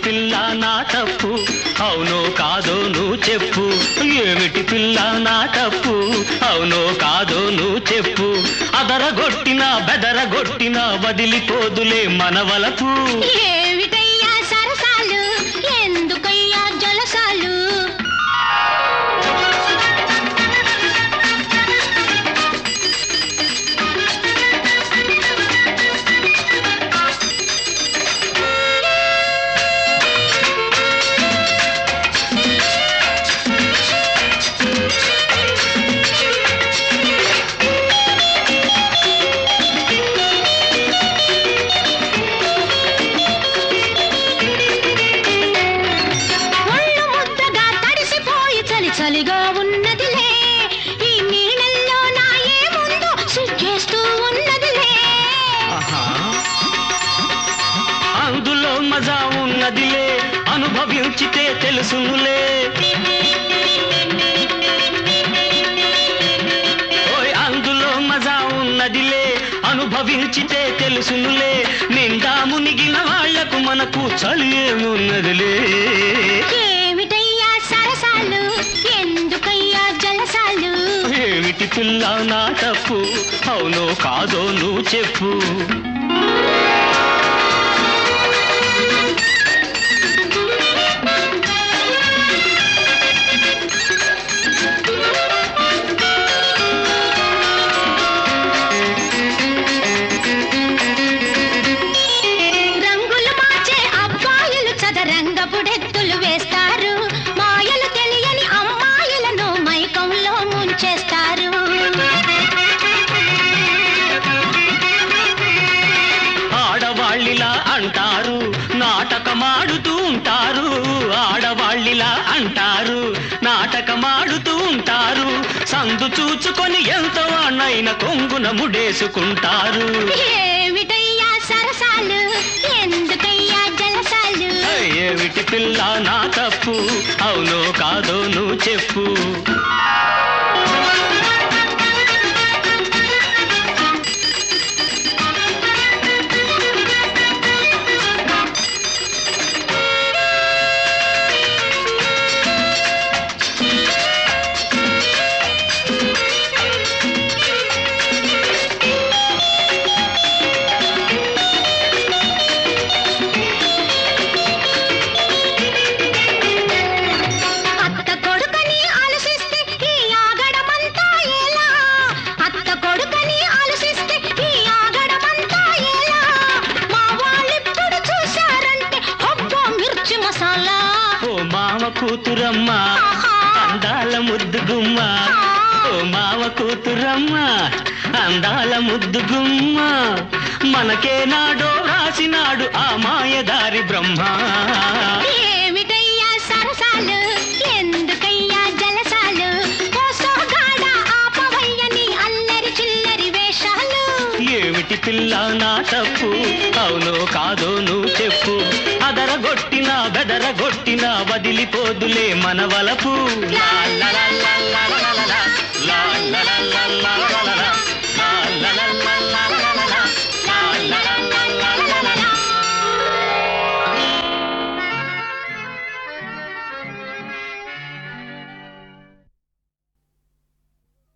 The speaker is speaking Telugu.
పిల్ల నా తప్పు అవునో కాదో నువ్వు చెప్పు ఏమిటి పిల్ల నా తప్పు అవునో కాదో నువ్వు చెప్పు అదరగొట్టినా బెదరగొట్టినా వదిలిపోదులే మనవలపు ఏమిటయ్యా సరసాలు ఎందుకయ్యా జలసాలు ఒళ్ళు ముద్దగా తడిసిపోయి చలి చలిగా ఉన్నదిలే ఈ నీళ్ళల్లో నా ఏముందో సిగ్గేస్తూ ఉన్నదిలే అందులో మజా ఉన్నదిలే అనుభవించితే తెలుసునులే ఓయ్ అందులో మజా ఉన్నదిలే అనుభవించితే తెలుసునులే నిండా మునిగిన వాళ్లకు మనకు చలి ఏమున్నదిలే ఏమిటయ్యా సరసాలు ఎందుకయ్యా జలసాలు ఏమిటి పిల్ల నా తప్పు అవునో కాదో నువ్వు చెప్పు రంగులు మార్చే అబ్బాయిలు చదరంగపుడెత్తులు వేస్తారు మాయలు తెలియని అమ్మాయిలను మైకంలో ముంచేస్తారు ఆడవాళ్ళిలా అంటారు నాటకమాడుతూ ఉంటారు ఆడవాళ్ళిలా అంటారు నాటకమాడుతూ ఉంటారు సందు చూచుకొని ఎంత వాణ్ణైన కొంగున ముడేసుకుంటారు ఏమిటయ్యా సరసాలు ఎందుకయ్యా జలసాలు ఏమిటి పిల్ల నా తప్పు అవునో కాదో నువ్వు చెప్పు అత్త కొడుకని ఆలోచిస్తే ఈ ఆగడమంతా ఎలా అత్త కొడుకని ఆలోచిస్తే ఈ ఆగడమంతా ఎలా మా వాళ్ళిప్పుడు చూశారంటే అబ్బో మిర్చి మసాలా ఓ మామ కూతురమ్మ అందాల ముద్దు గుమ్మ ఓ మామ కూతురమ్మ అందాల ముద్దు గుమ్మ మనకే నాడో రాసినాడు ఆ మాయదారి బ్రహ్మ ఏమిటయ్యా సరసాలు ఎందుకయ్యా జలసాలు కోసోగాడ ఆపవయ్యని అల్లరి చిల్లరి వేషాలు ఏమిటి పిల్ల నా తప్పు అవునో కాదో నువ్వు చెప్పు అదరగొట్టినా బెదరగొట్టినా వదిలిపోదులే మన వలపు లా లా